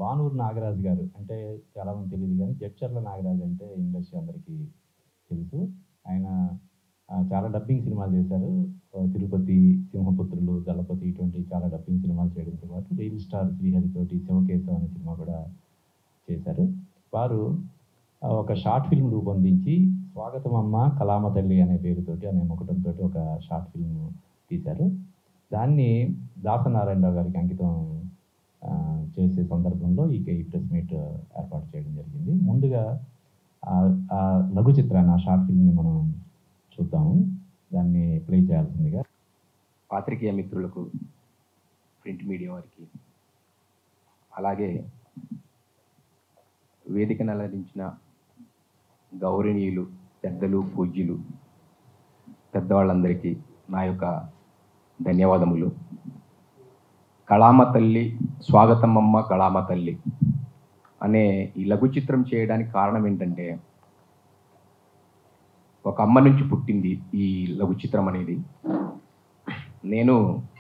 బానూరు నాగరాజు గారు అంటే చాలామంది తెలియదు కానీ జడ్చర్ల నాగరాజు అంటే ఇండస్ట్రీ అందరికీ తెలుసు ఆయన ఆ, చాలా డబ్బింగ్ సినిమాలు చేశారు ఆ, తిరుపతి సింహపుత్రులు దళపతి ఇటువంటి చాలా డబ్బింగ్ సినిమాలు చేయడంతో పాటు రియల్ స్టార్ శ్రీహరితోటి శివకేశవ్ అనే సినిమా కూడా చేశారు వారు ఆ, ఒక షార్ట్ ఫిల్మ్ రూపొందించి స్వాగతం అమ్మ కలామ తల్లి అనే పేరుతోటి అనే ముకుటంతో ఒక షార్ట్ ఫిల్మ్ తీశారు దాన్ని దాసనారాయణరావు గారికి అంకితం ఆ, చేసే సందర్భంలో ఈ ఈ ప్రెస్ మీట్ ఏర్పాటు చేయడం జరిగింది ముందుగా ఆ- ఆ లఘు చిత్రాన్ని ఆ షార్ట్ ఫిల్మ్ని మనం చూద్దాము దాన్ని ప్లే చేయాల్సిందిగా పాత్రికేయ మిత్రులకు ప్రింట్ మీడియా వారికి అలాగే వేదికను అలరించిన గౌరవనీయులు పెద్దలు పూజ్యులు పెద్దవాళ్ళందరికీ నా యొక్క ధన్యవాదములు కళామ తల్లి స్వాగతమమ్మ కళామ తల్లి అనే ఈ లఘు చిత్రం చేయడానికి కారణం ఏంటంటే ఒక అమ్మ నుంచి పుట్టింది ఈ లఘు చిత్రం అనేది నేను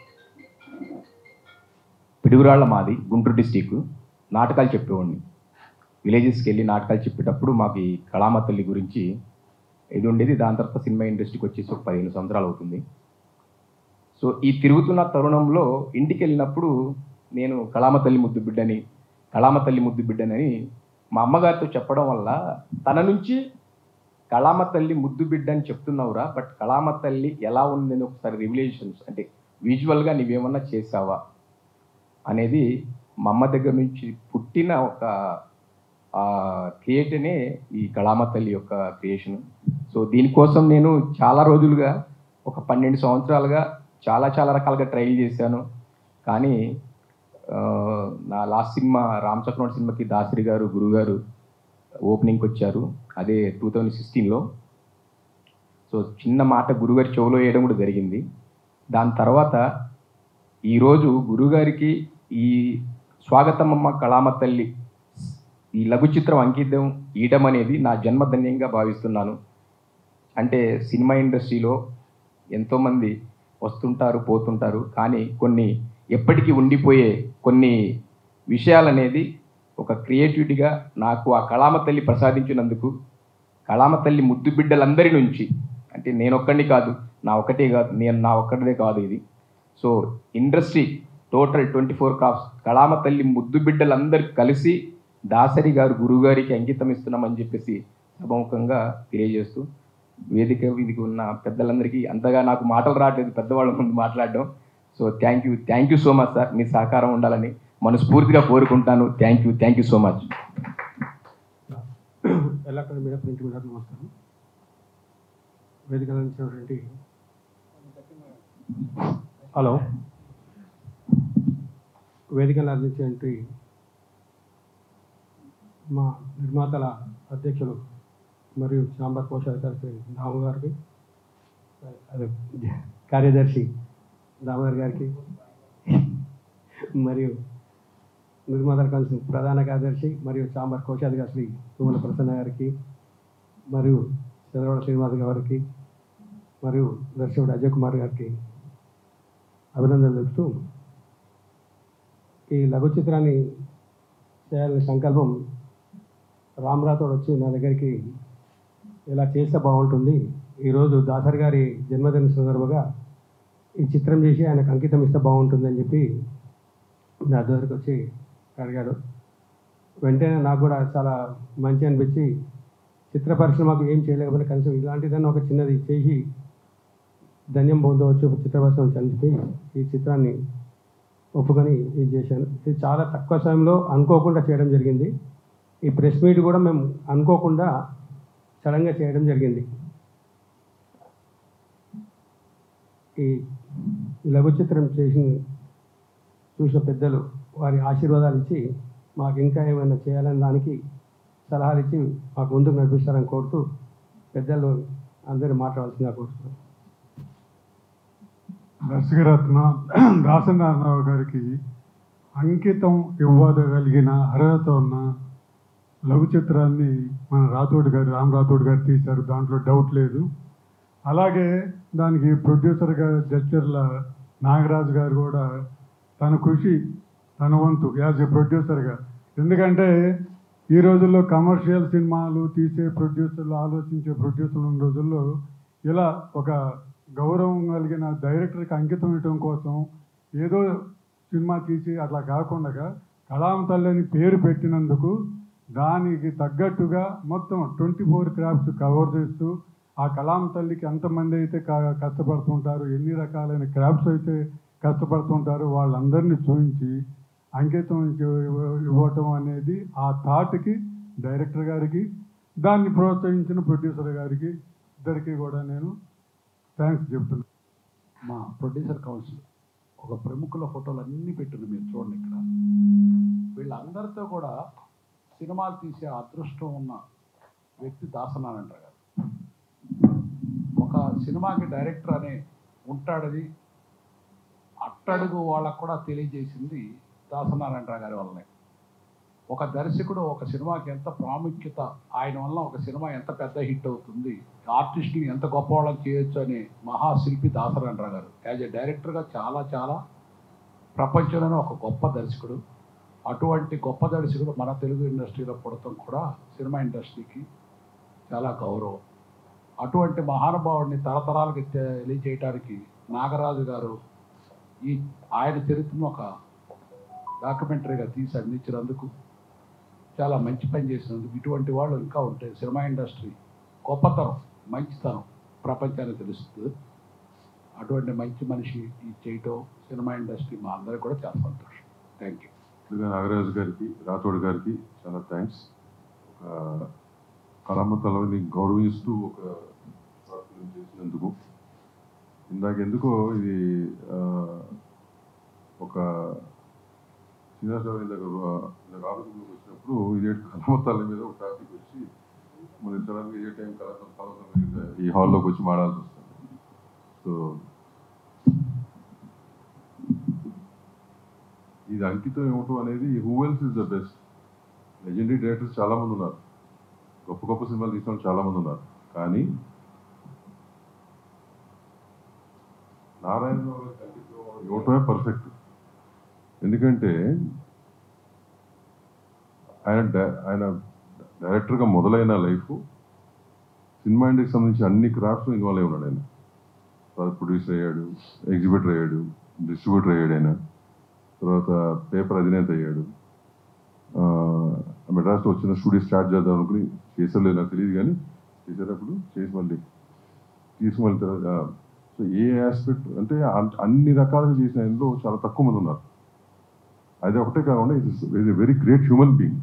పిడుగురాళ్ళ మాది గుంటూరు డిస్టిక్ నాటకాలు చెప్పేవాడిని విలేజెస్కి వెళ్ళి నాటకాలు చెప్పేటప్పుడు మాకు ఈ కళామ తల్లి గురించి ఇది ఉండేది దాని తర్వాత సినిమా ఇండస్ట్రీకి వచ్చేసి ఒక పదిహేను సంవత్సరాలు అవుతుంది సో ఈ తిరుగుతున్న తరుణంలో ఇంటికి వెళ్ళినప్పుడు నేను కళామ తల్లి ముద్దు బిడ్డని కళామ తల్లి ముద్దు బిడ్డనని మా అమ్మగారితో చెప్పడం వల్ల తన నుంచి కళామ తల్లి ముద్దు బిడ్డ అని చెప్తున్నావురా బట్ కళామ తల్లి ఎలా ఉందని ఒకసారి రివిలేషన్స్ అంటే విజువల్గా నీవేమన్నా చేసావా అనేది మా అమ్మ దగ్గర నుంచి పుట్టిన ఒక క్రియేటనే ఈ కళామ తల్లి యొక్క క్రియేషన్ సో దీనికోసం నేను చాలా రోజులుగా ఒక పన్నెండు సంవత్సరాలుగా చాలా చాలా రకాలుగా ట్రైల్ చేశాను కానీ ఆ, నా లాస్ట్ సినిమా రామ్ చక్రవర్తి సినిమాకి దాసరి గారు గురుగారు ఓపెనింగ్కి వచ్చారు అదే టూ థౌజండ్ సిక్స్టీన్లో సో చిన్న మాట గురుగారి చెవులో వేయడం కూడా జరిగింది దాని తర్వాత ఈరోజు గురుగారికి ఈ స్వాగతమమ్మ కళామ తల్లి ఈ లఘు చిత్రం అంకితం ఇయడం అనేది నా జన్మధన్యంగా భావిస్తున్నాను అంటే సినిమా ఇండస్ట్రీలో ఎంతోమంది వస్తుంటారు పోతుంటారు కానీ కొన్ని ఎప్పటికీ ఉండిపోయే కొన్ని విషయాలనేది ఒక క్రియేటివిటీగా నాకు ఆ కళామ తల్లి ప్రసాదించినందుకు కళామ తల్లి ముద్దు బిడ్డలందరి నుంచి అంటే నేను ఒక్కడిని కాదు నా ఒకటే కాదు నేను నా ఒక్కడిదే కాదు ఇది so industry total twenty four crafts కళామ తల్లి ముద్దు బిడ్డలందరూ కలిసి దాసరి గారు గురుగారికి అంకితం ఇస్తున్నామని చెప్పేసి సభముఖంగా తెలియజేస్తూ వేదిక వీధికి ఉన్న పెద్దలందరికీ అంతగా నాకు మాటలు రావట్లేదు పెద్దవాళ్ళ ముందు మాట్లాడడం so thank you thank you so much sir మీ సహకారం ఉండాలని మనస్ఫూర్తిగా కోరుకుంటాను thank you thank you so much electronic media print media నమస్కారం వేదిక అందించినటువంటి హలో వేదికలు అందించేటువంటి మా నిర్మాతల అధ్యక్షులు మరియు చాంబర్ కోశాధికారి దాము గారికి అదే కార్యదర్శి దామోదర్ గారికి మరియు నిర్మాతల కౌన్సిల్ ప్రధాన కార్యదర్శి మరియు చాంబర్ కోశాధికారి శ్రీ తుమ్మల ప్రసన్న గారికి మరియు చంద్రబాబు శ్రీనివాస్ గారికి మరియు దర్శకుడు అజయ్ కుమార్ గారికి అభినందనలు తెలుపుతూ ఈ లఘు చిత్రాన్ని చేయాలనే సంకల్పం రామ్ రాథోడ్ వచ్చి నా దగ్గరికి ఇలా చేస్తే బాగుంటుంది ఈరోజు దాసరి గారి జన్మదిన సందర్భంగా ఈ చిత్రం చేసి ఆయనకు అంకితం ఇస్తే బాగుంటుంది అని చెప్పి నా దగ్గరికి వచ్చి అడిగాడు వెంటనే నాకు కూడా చాలా మంచి అనిపించి చిత్ర పరిశ్రమకు ఏం చేయలేకపోయినా కనీసం ఇలాంటిదన్నా ఒక చిన్నది చేసి ధన్యం పొందవచ్చు చిత్ర పరిశ్రమ అని చెప్పి ఈ చిత్రాన్ని ఒప్పుకొని ఇది చేశాను ఇది చాలా తక్కువ సమయంలో అనుకోకుండా చేయడం జరిగింది ఈ ప్రెస్ మీట్ కూడా మేము అనుకోకుండా సడన్గా చేయడం జరిగింది ఈ లఘు చిత్రం చేసిన చూసిన పెద్దలు వారి ఆశీర్వాదాలు ఇచ్చి మాకు ఇంకా ఏమైనా చేయాలని దానికి సలహాలు ఇచ్చి మాకు ముందుకు నడిపిస్తారని కోరుతూ పెద్దలు అందరూ మాట్లాడాల్సిందిగా కోరుతున్నాను దర్శకరత్న దాసనారాయణరావు గారికి అంకితం ఇవ్వగలిగిన అర్హత ఉన్న లఘు చిత్రాన్ని మన రాథోడ్ గారు రామ్ రాథోడ్ గారు తీశారు దాంట్లో డౌట్ లేదు అలాగే దానికి ప్రొడ్యూసర్గా జడ్చర్ల నాగరాజు గారు కూడా తన కృషి తన వంతు యాజ్ ఎ ప్రొడ్యూసర్గా ఎందుకంటే ఈ రోజుల్లో కమర్షియల్ సినిమాలు తీసే ప్రొడ్యూసర్లు ఆలోచించే ప్రొడ్యూసర్లు ఉన్న రోజుల్లో ఇలా ఒక గౌరవం కలిగిన డైరెక్టర్కి అంకితం ఇవ్వడం కోసం ఏదో సినిమా తీసి అట్లా కాకుండా కళామ తల్లి అని పేరు పెట్టినందుకు దానికి తగ్గట్టుగా మొత్తం ట్వంటీ ఫోర్ క్రాఫ్ట్స్ కవర్ చేస్తూ ఆ కళామ తల్లికి ఎంతమంది అయితే క- కష్టపడుతుంటారు ఎన్ని రకాలైన క్రాఫ్ట్స్ అయితే కష్టపడుతుంటారు వాళ్ళందరినీ చూపించి అంకితం ఇవ్వ- ఇవ్వటం అనేది ఆ థాట్కి డైరెక్టర్ గారికి దాన్ని ప్రోత్సహించిన ప్రొడ్యూసర్ గారికి ఇద్దరికి కూడా నేను థ్యాంక్స్ చెప్తున్నాను మా ప్రొడ్యూసర్ కౌన్సిల్ ఒక ప్రముఖుల ఫోటోలు అన్నీ పెట్టిన మీరు చూడండి ఇక్కడ వీళ్ళందరితో కూడా సినిమాలు తీసే అదృష్టం ఉన్న వ్యక్తి దాసనారాయణ గారు ఒక సినిమాకి డైరెక్టర్ అనే ఉంటాడని అట్టడుగు వాళ్ళకు కూడా తెలియజేసింది దాసనారాయణ గారి వల్లనే ఒక దర్శకుడు ఒక సినిమాకి ఎంత ప్రాముఖ్యత ఆయన వల్ల ఒక సినిమా ఎంత పెద్ద హిట్ అవుతుంది ఆర్టిస్ట్ని ఎంత గొప్పవాళ్ళని చేయొచ్చు అనే మహాశిల్పి దాసనారాయణ గారు యాజ్ ఎ డైరెక్టర్గా చాలా చాలా ప్రపంచంలోనే ఒక గొప్ప దర్శకుడు అటువంటి గొప్ప దర్శకుడు మన తెలుగు ఇండస్ట్రీలో పుడతాం కూడా సినిమా ఇండస్ట్రీకి చాలా గౌరవం అటువంటి మహానుభావుడిని తరతరాలకి తెలియజేయడానికి నాగరాజు గారు ఈ ఆయన చరిత్రను ఒక డాక్యుమెంటరీగా తీసి అందించినందుకు చాలా మంచి పని చేసినందుకు ఇటువంటి వాళ్ళు ఇంకా ఉంటే సినిమా ఇండస్ట్రీ గొప్పతనం మంచితనం ప్రపంచానికి తెలుస్తుంది అటువంటి మంచి మనిషి ఈ చేయటం సినిమా ఇండస్ట్రీ మా అందరికి కూడా చాలా సంతోషం థ్యాంక్ యూ ముందుగా నాగరాజు గారికి రాథోడ్ గారికి చాలా థ్యాంక్స్ ఒక కళమ్మ తలని గౌరవిస్తూ ఒక షార్ట్ ఫిల్మ్ చేసినందుకు ఇందాక ఎందుకో ఇది ఆ, ఒక శ్రీనివాసరావు ఇందాక ఇందాక ఆఫీస్లోకి వచ్చినప్పుడు ఇదే కళమ్మ తల్లి మీద ఒక టాపిక్ వచ్చి మన సడన్గా ఏ టైం కళ కళ ఈ హాల్లోకి వచ్చి మాడాల్సి వస్తుంది సో ఇది అంకితం ఇవ్వటం అనేది who else is the best legendary directors చాలా మంది ఉన్నారు గొప్ప గొప్ప సినిమాలు తీసిన వాళ్ళు చాలా మంది ఉన్నారు కానీ నారాయణ గారికి అంకితం ఇవ్వటమే పర్ఫెక్ట్ ఎందుకంటే ఆయన డై- ఆయన డైరెక్టర్గా మొదలైన లైఫ్ సినిమా ఇండస్ట్రీకి సంబంధించి అన్ని క్రాఫ్ట్స్ ఇన్వాల్వ్ అయి ఉన్నాడు ఆయన ప్రొడ్యూసర్ అయ్యాడు ఎగ్జిబిటర్ అయ్యాడు డిస్ట్రిబ్యూటర్ అయ్యాడు ఆయన తర్వాత పేపర్ అధినేత అయ్యాడు ఆ, మెడ్రాస్లో వచ్చిన స్టూడియో స్టార్ట్ చేద్దాం అనుకుని చేసేలేదు నాకు తెలియదు కానీ చేసేటప్పుడు చేసి మళ్ళీ తీసుకుమళ్ళీ తర్వాత సో ఏ ఆస్పెక్ట్ అంటే అన్- అన్ని రకాలుగా చేసిన ఆయనలో చాలా తక్కువ మంది ఉన్నారు అది ఒకటే కాకుండా ఇది a very great human being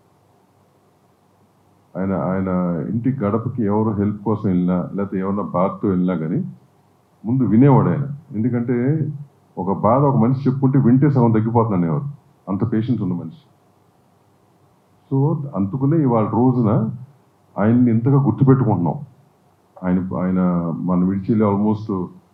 ఆయన ఆయన ఇంటి గడపకి ఎవరు హెల్ప్ కోసం వెళ్ళినా లేకపోతే ఎవరన్నా బాధతో వెళ్ళినా కానీ ముందు వినేవాడు ఆయన ఎందుకంటే ఒక బాధ ఒక మనిషి చెప్పుకుంటే వింటే సగం తగ్గిపోతున్నాను ఎవరు అంత పేషెన్స్ ఉన్న మనిషి సో అందుకునే ఇవాళ రోజున ఆయన్ని ఇంతగా గుర్తుపెట్టుకుంటున్నాం ఆయన ఆయన మనం విడిచి ఆల్మోస్ట్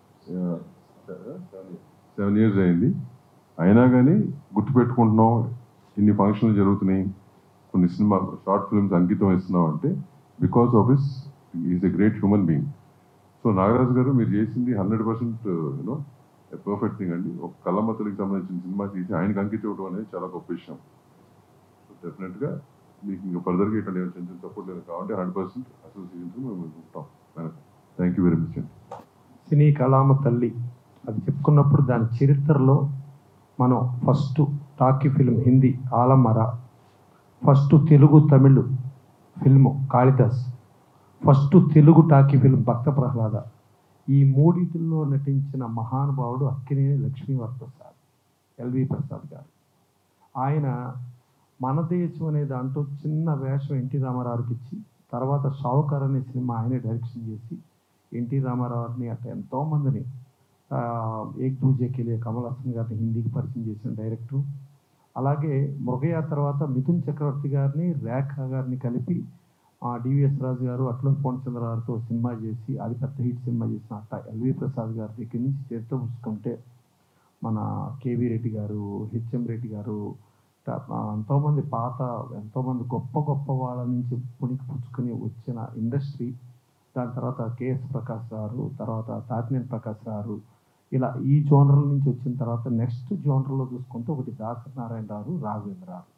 సెవెన్ ఇయర్స్ అయింది అయినా కానీ గుర్తుపెట్టుకుంటున్నాం ఇన్ని ఫంక్షన్లు జరుగుతున్నాయి కొన్ని సినిమా షార్ట్ ఫిల్మ్స్ అంకితం ఇస్తున్నాం అంటే because of his is a great human being so Nagaraju garu మీరు చేసింది hundred percent you know perfect thing అండి ఒక కళ్ళమతలికి సంబంధించిన సినిమా తీసి ఆయనకి అంకితం ఇవ్వడం అనేది చాలా గొప్ప విషయం సో డెఫినెట్గా మీకు ఇంకా ఫర్దర్గా ఇట్లా చిన్న చిన్న సపోర్ట్ లేదు కాబట్టి హండ్రెడ్ పర్సెంట్ అసోసియేషన్ మేము ఉంటాం థ్యాంక్ యూ వెరీ మచ్ అండి సినీ కళామ తల్లి అది చెప్పుకున్నప్పుడు దాని చరిత్రలో మనం first talkie film Hindi Alam Ara first Telugu Tamil film Kalidas first Telugu talkie film Bhakta Prahlada ఈ మూడిటిల్లో నటించిన మహానుభావుడు అక్కినేని లక్ష్మీవర్ ప్రసాద్ ఎల్వి ప్రసాద్ గారు ఆయన మన దేశం అనే దాంట్లో చిన్న వేషం ఎన్టీ రామారావుకి ఇచ్చి తర్వాత షావుకార్ అనే సినిమా ఆయనే డైరెక్షన్ చేసి ఎన్టీ రామారావుని అట్లా ఎంతోమందిని ఆ, ఏక్ దూజే కెలియే కమల్ హాసన్ గారిని హిందీకి పరిచయం చేసిన డైరెక్టరు అలాగే మృగయ తర్వాత మిథున్ చక్రవర్తి గారిని రేఖ గారిని కలిపి డివిఎస్ రాజు గారు అట్ల పూర్ణచంద్ర గారితో సినిమా చేసి అది పెద్ద హిట్ సినిమా చేసిన అట్ట ఎల్వి ప్రసాద్ గారి దగ్గర నుంచి చరిత్ర పుచ్చుకుంటే మన కేవీ రెడ్డి గారు హెచ్ఎం రెడ్డి గారు ట- ఆ, ఎంతోమంది పాత ఎంతోమంది గొప్ప గొప్ప వాళ్ళ నుంచి పుణికి పుచ్చుకొని వచ్చిన ఇండస్ట్రీ దాని తర్వాత కేఎస్ ప్రకాష్ గారు తర్వాత తాతినేని ప్రకాష్ గారు ఇలా ఈ జోనర్ల నుంచి వచ్చిన తర్వాత నెక్స్ట్ జోనర్లో చూసుకుంటే ఒకటి దాసరి నారాయణ గారు రాఘవేంద్ర గారు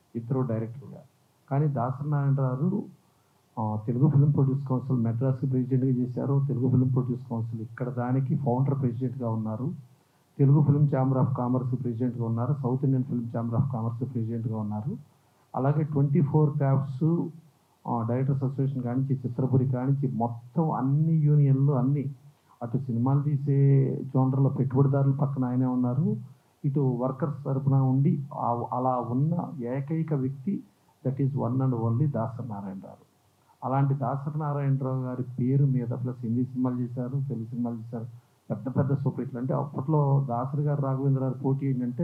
ఇద్దరు డైరెక్టర్గా కానీ దాసనారాయణరావు ఆ, తెలుగు ఫిల్మ్ ప్రొడ్యూస్ కౌన్సిల్ మెడ్రాస్కి ప్రెసిడెంట్గా చేశారు తెలుగు ఫిల్మ్ ప్రొడ్యూస్ కౌన్సిల్ ఇక్కడ దానికి ఫౌండర్ ప్రెసిడెంట్గా ఉన్నారు Telugu film chamber of commerce ప్రెసిడెంట్గా ఉన్నారు south Indian film chamber of commerce ప్రెసిడెంట్గా ఉన్నారు అలాగే twenty four crafts directors association కానించి చిత్రపురి కానించి మొత్తం అన్ని యూనియన్లు అన్ని అటు సినిమాలు తీసే జోనర్లో పెట్టుబడిదారుల పక్కన ఆయనే ఉన్నారు ఇటు వర్కర్స్ తరపున ఉండి ఆ- అలా ఉన్న ఏకైక వ్యక్తి that is one and only Dasari Narayana Rao అలాంటి దాసరి నారాయణరావు గారి పేరు మీద ప్లస్ హిందీ సినిమాలు చేశారు తెలుగు సినిమాలు చేశారు పెద్ద పెద్ద సూపర్ హిట్లు అంటే అప్పట్లో దాసరి గారు రాఘవేంద్ర గారి పోటీ ఏంటంటే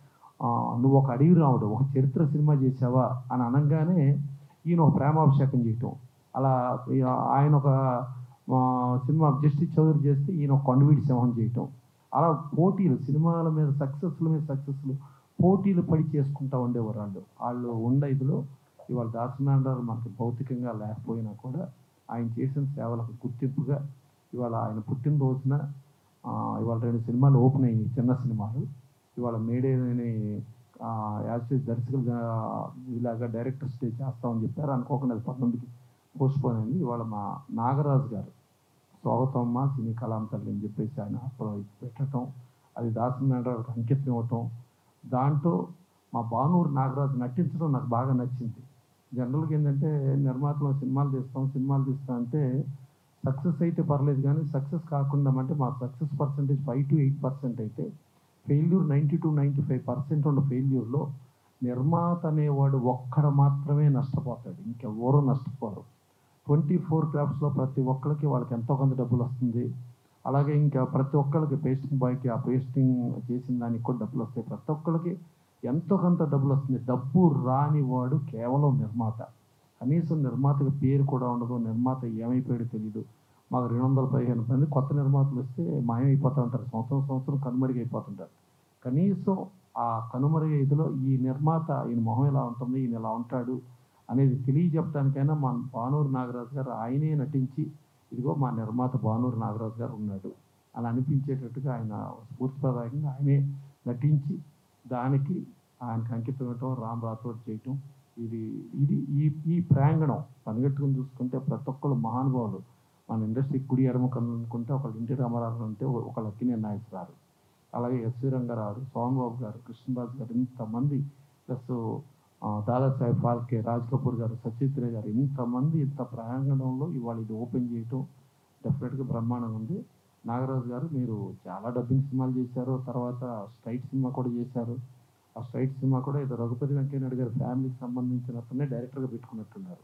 ఆ, నువ్వు ఒక అడవి రావుడు ఒక చరిత్ర సినిమా చేసావా అని అనగానే ఈయన ఒక ప్రేమాభిషేకం చేయటం అలా ఈ ఆయన ఒక ఆ, సినిమా జస్టిస్ చౌదరి చేస్తే ఈయన ఒక కొండవీడి సింహం చేయటం అలా పోటీలు సినిమాల మీద సక్సెస్ల మీద సక్సెస్లు పోటీలు పడి చేసుకుంటా ఉండేవారు వాళ్ళు వాళ్ళు ఉండే ఇదిలో ఇవాళ దాసనారాయణ మనకి భౌతికంగా లేకపోయినా కూడా ఆయన చేసిన సేవలకు గుర్తింపుగా ఇవాళ ఆయన పుట్టినరోజున ఆ, ఇవాళ రెండు సినిమాలు ఓపెన్ అయ్యాయి చిన్న సినిమాలు ఇవాళ మేడేని యాక్చువల్లీ దర్శకులు ఇలాగా డైరెక్టర్ స్టే చేస్తామని చెప్పారు అనుకోకుండా అది పంతొమ్మిదికి పోస్ట్ పోన్ అయింది ఇవాళ మా నాగరాజు గారు స్వాగతమ్మ సినీ కళాం తల్లి అని చెప్పేసి ఆయన అప్పుడు పెట్టడం అది దాసనారాయణరావుకి అంకితం ఇవ్వటం దాంట్లో మా బానూరు నాగరాజు నటించడం నాకు బాగా నచ్చింది జనరల్గా ఏంటంటే నిర్మాతలు సినిమాలు తీస్తాం సినిమాలు తీస్తాం అంటే సక్సెస్ అయితే పర్లేదు కానీ సక్సెస్ కాకుండా అంటే మా success percentage five to eight percent అయితే failure ninety to ninety five percent ఉన్న ఫెయిల్యూర్లో నిర్మాత అనేవాడు ఒక్కడ మాత్రమే నష్టపోతాడు ఇంకెవరూ నష్టపోరు ట్వంటీ ఫోర్ క్రాఫ్ట్స్లో ప్రతి ఒక్కరికి వాళ్ళకి ఎంతో కొంత డబ్బులు వస్తుంది అలాగే ఇంకా ప్రతి ఒక్కరికి పేస్టింగ్ బాయ్కి ఆ పేస్టింగ్ చేసిన దానికి కూడా డబ్బులు వస్తాయి ప్రతి ఒక్కరికి ఎంతో కొంత డబ్బులు వస్తుంది డబ్బు రాని వాడు కేవలం నిర్మాత కనీసం నిర్మాతకి పేరు కూడా ఉండదు నిర్మాత ఏమైపోయాడో తెలియదు మాకు రెండు వందల పదిహేను మంది కొత్త నిర్మాతలు వస్తే మాయమైపోతూ ఉంటారు సంవత్సరం సంవత్సరం కనుమరుగు అయిపోతుంటారు కనీసం ఆ కనుమరుగు ఇదిలో ఈ నిర్మాత ఈయన మొహం ఎలా ఉంటుంది ఈయన ఎలా ఉంటాడు అనేది తెలియజెప్పడానికైనా మా భానూరు నాగరాజు గారు ఆయనే నటించి ఇదిగో మా నిర్మాత భానూరు నాగరాజు గారు ఉన్నాడు అని అనిపించేటట్టుగా ఆయన స్ఫూర్తిప్రదాయకంగా ఆయనే నటించి దానికి ఆయనకి అంకితం ఇవ్వటం రామ్ రాథోడ్ చేయటం ఇది ఇది ఈ ఈ ప్రాంగణం పనిగట్టుకుని చూసుకుంటే ప్రతి ఒక్కరు మహానుభావులు మన ఇండస్ట్రీ కుడి ఎడమ కన్ను అనుకుంటే ఒకళ్ళు ఎన్టీ రామారావు అంటే ఒక లక్కినే నాయకురారు అలాగే ఎస్వి రంగారావు సోమబాబు గారు కృష్ణరాజు గారు ఇంతమంది ప్లస్ దాదాసాహెబ్ ఫాల్కే రాజ్ కపూర్ గారు సచిత్ర గారు ఇంతమంది ఇంత ప్రాంగణంలో ఇవాళ ఇది ఓపెన్ చేయటం డెఫినెట్గా బ్రహ్మాండంగా ఉంది నాగరాజు గారు మీరు చాలా డబ్బింగ్ సినిమాలు చేశారు తర్వాత స్ట్రైట్ సినిమా కూడా చేశారు ఆ స్ట్రైట్ సినిమా కూడా ఏదో రఘుపతి వెంకయ్యనాయుడు గారి ఫ్యామిలీకి సంబంధించిన అతనే డైరెక్టర్గా పెట్టుకున్నట్టున్నారు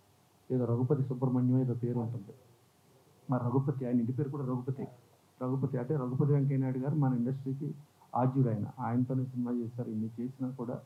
ఏదో రఘుపతి సుబ్రహ్మణ్యం ఏదో పేరు ఉంటుంది మా రఘుపతి ఆయన ఇంటి పేరు కూడా రఘుపతి రఘుపతి అంటే రఘుపతి వెంకయ్యనాయుడు గారు మన ఇండస్ట్రీకి ఆద్యుడు ఆయన ఆయనతోనే సినిమా చేశారు ఇన్ని చేసినా కూడా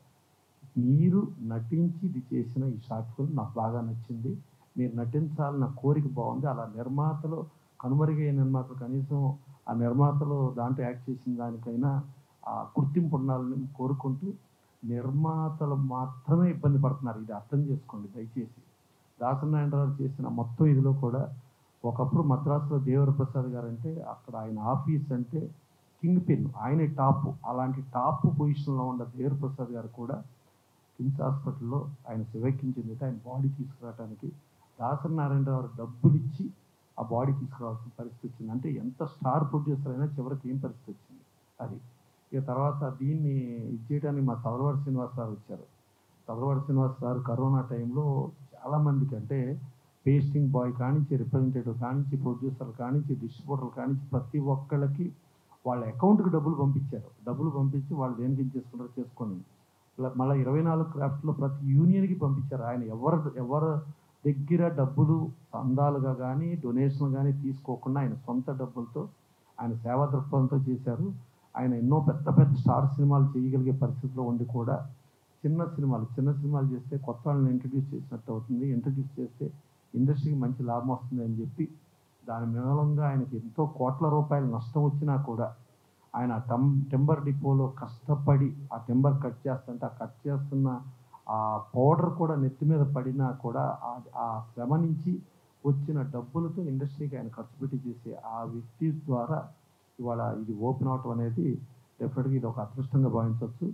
మీరు నటించి ఇది చేసిన ఈ షార్ట్ ఫిల్మ్ నాకు బాగా నచ్చింది మీరు నటించాలన్న కోరిక బాగుంది అలా నిర్మాతలు కనుమరుగైన నిర్మాతలు కనీసం ఆ నిర్మాతలు దాంట్లో యాక్ట్ చేసిన దానికైనా ఆ గుర్తింపు ఉండాలని కోరుకుంటూ నిర్మాతలు మాత్రమే ఇబ్బంది పడుతున్నారు ఇది అర్థం చేసుకోండి దయచేసి దాసనారాయణరావు చేసిన మొత్తం ఇదిలో కూడా ఒకప్పుడు మద్రాసులో దేవర ప్రసాద్ గారు అంటే అక్కడ ఆయన ఆఫీస్ అంటే కింగ్ పిన్ ఆయనే టాప్ అలాంటి టాప్ పొజిషన్లో ఉన్న దేవర ప్రసాద్ గారు కూడా కిమ్స్ హాస్పిటల్లో ఆయన శివైక్యం చెందితే ఆయన బాడీ తీసుకురావడానికి దాసరి నారాయణరావు డబ్బులు ఇచ్చి ఆ బాడీ తీసుకురావాల్సిన పరిస్థితి వచ్చింది అంటే ఎంత స్టార్ ప్రొడ్యూసర్ అయినా చివరికి ఏం పరిస్థితి వచ్చింది అది ఇక తర్వాత దీన్ని ఇది చేయడానికి మా చదలవాడి శ్రీనివాస్ గారు వచ్చారు చదలవాడి శ్రీనివాస్ గారు కరోనా టైంలో చాలామందికి అంటే పేస్టింగ్ బాయ్ కానించి రిప్రజెంటేటివ్ కానించి ప్రొడ్యూసర్ కానించి డిస్ట్రిబ్యూటర్ కానించి ప్రతి ఒక్కళ్ళకి వాళ్ళ అకౌంట్కి డబ్బులు పంపించారు డబ్బులు పంపించి వాళ్ళు దేనికి ఏం చేసుకుంటారో చేసుకోండి మళ్ళీ ఇరవై నాలుగు క్రాఫ్ట్లో ప్రతి యూనియన్కి పంపించారు ఆయన ఎవరు ఎవరు దగ్గర డబ్బులు చందాలుగా కానీ డొనేషన్ కానీ తీసుకోకుండా ఆయన సొంత డబ్బులతో ఆయన సేవా దృక్పథంతో చేశారు ఆయన ఎన్నో పెద్ద పెద్ద స్టార్ సినిమాలు చేయగలిగే పరిస్థితిలో ఉండి కూడా చిన్న సినిమాలు చిన్న సినిమాలు చేస్తే కొత్త వాళ్ళని ఇంట్రడ్యూస్ చేసినట్టు అవుతుంది ఇంట్రడ్యూస్ చేస్తే ఇండస్ట్రీకి మంచి లాభం వస్తుంది అని చెప్పి దాని మూలంగా ఆయనకి ఎంతో కోట్ల రూపాయలు నష్టం వచ్చినా కూడా ఆయన టం టెంబర్ డిపోలో కష్టపడి ఆ టెంబర్ కట్ చేస్తుంటే ఆ కట్ చేస్తున్న ఆ పౌడర్ కూడా నెత్తి మీద పడినా కూడా ఆ- ఆ శ్రమ నుంచి వచ్చిన డబ్బులతో ఇండస్ట్రీకి ఆయన ఖర్చు పెట్టి చేసే ఆ వ్యక్తి ద్వారా ఇవాళ ఇది ఓపెన్ అవటం అనేది డెఫినెట్గా ఇది ఒక అదృష్టంగా భావించవచ్చు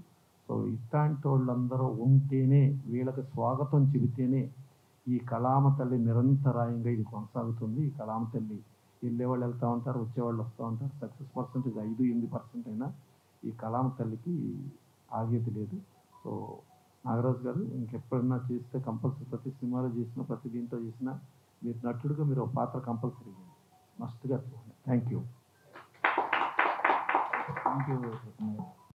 సో ఇట్లాంటి వాళ్ళందరూ ఉంటేనే వీళ్ళకి స్వాగతం చెబితేనే ఈ కళామ తల్లి నిరంతరాయంగా ఇది కొనసాగుతుంది ఈ కళామ తల్లి వెళ్ళేవాళ్ళు వెళ్తూ ఉంటారు వచ్చేవాళ్ళు వస్తూ ఉంటారు సక్సెస్ పర్సెంటేజ్ ఐదు ఎనిమిది పర్సెంట్ అయినా ఈ కళామ తల్లికి ఆగేది లేదు సో నాగరాజు గారు ఇంకెప్పుడైనా చేస్తే కంపల్సరీ ప్రతి సినిమాలో చేసిన ప్రతి దీంట్లో చేసినా మీరు నటుడుగా మీరు ఒక పాత్ర కంపల్సరీ మస్ట్గా థ్యాంక్ యూ థ్యాంక్ యూ